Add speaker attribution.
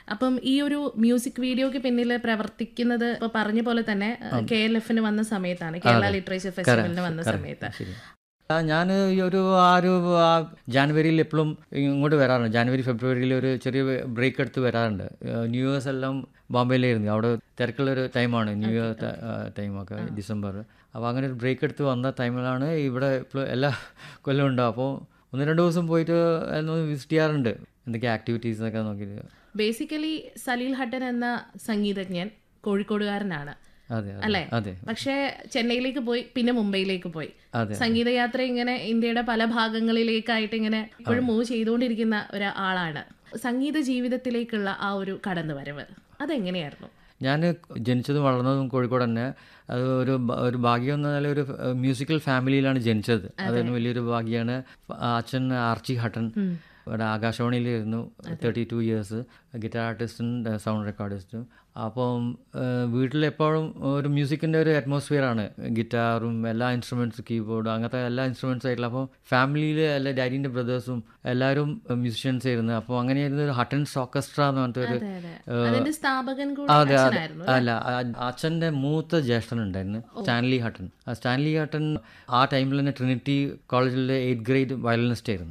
Speaker 1: അപ്പം ഈ ഒരു മ്യൂസിക് വീഡിയോക്ക് പിന്നിൽ പ്രവർത്തിക്കുന്നത് ഇപ്പൊ പറഞ്ഞ പോലെ തന്നെ കെ എൽ എഫിന് വന്ന സമയത്താണ് കേരള ലിറ്ററേച്ചർ ഫെസ്റ്റിവലിന് വന്ന സമയത്ത്
Speaker 2: ഞാൻ ഈ ഒരു ആ ഒരു ആ ജാനുവരിയിൽ എപ്പോഴും ഇങ്ങോട്ട് വരാറുണ്ട് ജാനുവരി ഫെബ്രുവരിയിൽ ഒരു ചെറിയ ബ്രേക്ക് എടുത്ത് വരാറുണ്ട് ഏഹ് ന്യൂ ഇയേഴ്സ് എല്ലാം ബോംബെയിലായിരുന്നു അവിടെ തിരക്കുള്ളൊരു ടൈമാണ് ന്യൂ ഇയർ ടൈമൊക്കെ ഡിസംബർ അപ്പോൾ അങ്ങനെ ഒരു ബ്രേക്ക് എടുത്ത് വന്ന ടൈമിലാണ് ഇവിടെ ഇപ്പോൾ എല്ലാ കൊല്ലം ഉണ്ടാവും അപ്പോൾ ഒന്ന് രണ്ട് ദിവസം പോയിട്ട് ഒന്ന് വിസിറ്റ് ചെയ്യാറുണ്ട് എന്തൊക്കെ ആക്ടിവിറ്റീസ് ഒക്കെ നോക്കിയിട്ട്
Speaker 1: ബേസിക്കലി സലീൽ ഹട്ടൻ എന്ന സംഗീതജ്ഞൻ കോഴിക്കോടുകാരനാണ്
Speaker 2: അതെ അതെ
Speaker 1: അല്ലേ
Speaker 2: അതെ
Speaker 1: പക്ഷേ ചെന്നൈയിലേക്ക് പോയി പിന്നെ മുംബൈയിലേക്ക് പോയി
Speaker 2: അതെ
Speaker 1: സംഗീതയാത്ര ഇങ്ങനെ ഇന്ത്യയുടെ പല ഭാഗങ്ങളിലേക്കായിട്ട് ഇങ്ങനെ ഇപ്പോഴും മൂവ് ചെയ്തുകൊണ്ടിരിക്കുന്ന ഒരാളാണ് സംഗീത ജീവിതത്തിലേക്കുള്ള ആ ഒരു കടന്നുവരവ് അതെങ്ങനെയായിരുന്നു
Speaker 2: ഞാൻ ജനിച്ചതും വളർന്നതും കോഴിക്കോട് തന്നെ അത് ഒരു ഭ- ഒരു ഭാഗ്യം എന്ന് പറഞ്ഞാൽ ഒരു മ്യൂസിക്കൽ ഫാമിലിയിലാണ് ജനിച്ചത് അതൊരു വലിയൊരു ഭാഗ്യമാണ് അച്ഛൻ ആർച്ചി ഹട്ടൻ ഇവിടെ ആകാശവാണിയിലായിരുന്നു തേർട്ടി ടു ഇയേഴ്സ് ഗിറ്റാർ ആർട്ടിസ്റ്റും സൗണ്ട് റെക്കോർഡിസ്റ്റും അപ്പം വീട്ടിലെപ്പോഴും ഒരു മ്യൂസിക്കിൻ്റെ ഒരു അറ്റ്മോസ്ഫിയർ ആണ് ഗിറ്റാറും എല്ലാ ഇൻസ്ട്രുമെൻറ്റ്സ് കീബോർഡ് അങ്ങനത്തെ എല്ലാ ഇൻസ്ട്രുമെൻറ്റ്സ് ആയിട്ടുള്ള അപ്പോൾ ഫാമിലിയിൽ എല്ലാ ഡാഡിൻ്റെ ബ്രദേഴ്സും എല്ലാവരും മ്യൂസിഷ്യൻസ് ആയിരുന്നു അപ്പോൾ അങ്ങനെയായിരുന്നു ഒരു ഹട്ടൻസ് ഓർക്കസ്ട്ര എന്ന് പറഞ്ഞിട്ട് ഒരു
Speaker 1: അതെ അതെ അതിന്റെ സ്ഥാപകൻ കൂടി
Speaker 2: അതെ അതെ
Speaker 1: അച്ഛനായിരുന്നു
Speaker 2: അല്ല ആ- അച്ഛൻ്റെ മൂത്ത ജ്യേഷ്ഠൻ ഉണ്ടായിരുന്നു സ്റ്റാൻലി ഹട്ടൻ ആ സ്റ്റാൻലി ഹട്ടൻ ആ ടൈമിൽ തന്നെ ട്രിനിറ്റി കോളേജിലെ എയ്ത്ത് ഗ്രേഡ് വയലിനിസ്റ്റ് ആയിരുന്നു